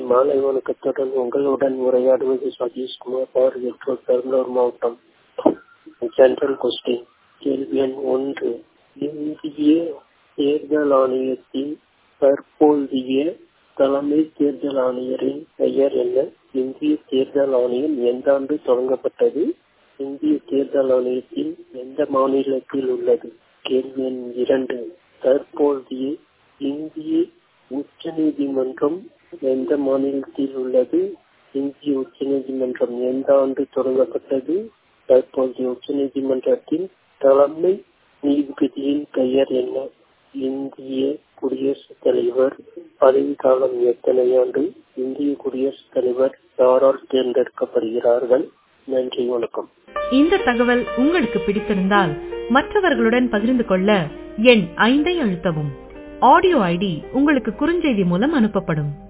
மாலை வணக்கத்துடன் உங்களுடன் உரையாடுவது சதீஷ்குமார் பார்வையற்றோர் பெரம்பலூர் மாவட்டம் ஜெனரல் கொஸ்டின் கேள்வி எண் ஒன்று இந்திய தேர்தல் ஆணையத்தின் தற்போதைய தலைமை தேர்தல் ஆணையரின் பெயர் என்ன இந்திய தேர்தல் ஆணையம் எந்த ஆண்டு தொடங்கப்பட்டது இந்திய தேர்தல் ஆணையத்தின் எந்த மாநிலத்தில் உள்ளது கேள்வி எண் இரண்டு தற்போதைய இந்திய உச்ச நீதிமன்றம் எந்த மாநிலத்தில் உள்ளது இந்திய உச்ச நீதிமன்றம் எந்த ஆண்டு தொடங்கப்பட்டது தற்போதைய உச்ச நீதிமன்றத்தின் தலைமை நீதிபதியின் பெயர் என்ன இந்திய குடியரசுத் தலைவர் பதவிக்காலம் எத்தனை ஆண்டு இந்திய குடியரசுத் தலைவர் யாரால் தேர்ந்தெடுக்கப்படுகிறார்கள் நன்றி வணக்கம் இந்த தகவல் உங்களுக்கு பிடித்திருந்தால் மற்றவர்களுடன் பகிர்ந்து கொள்ள எண் ஐந்தை அழுத்தவும் ஆடியோ ஐடி உங்களுக்கு குறுஞ்செய்தி மூலம் அனுப்பப்படும்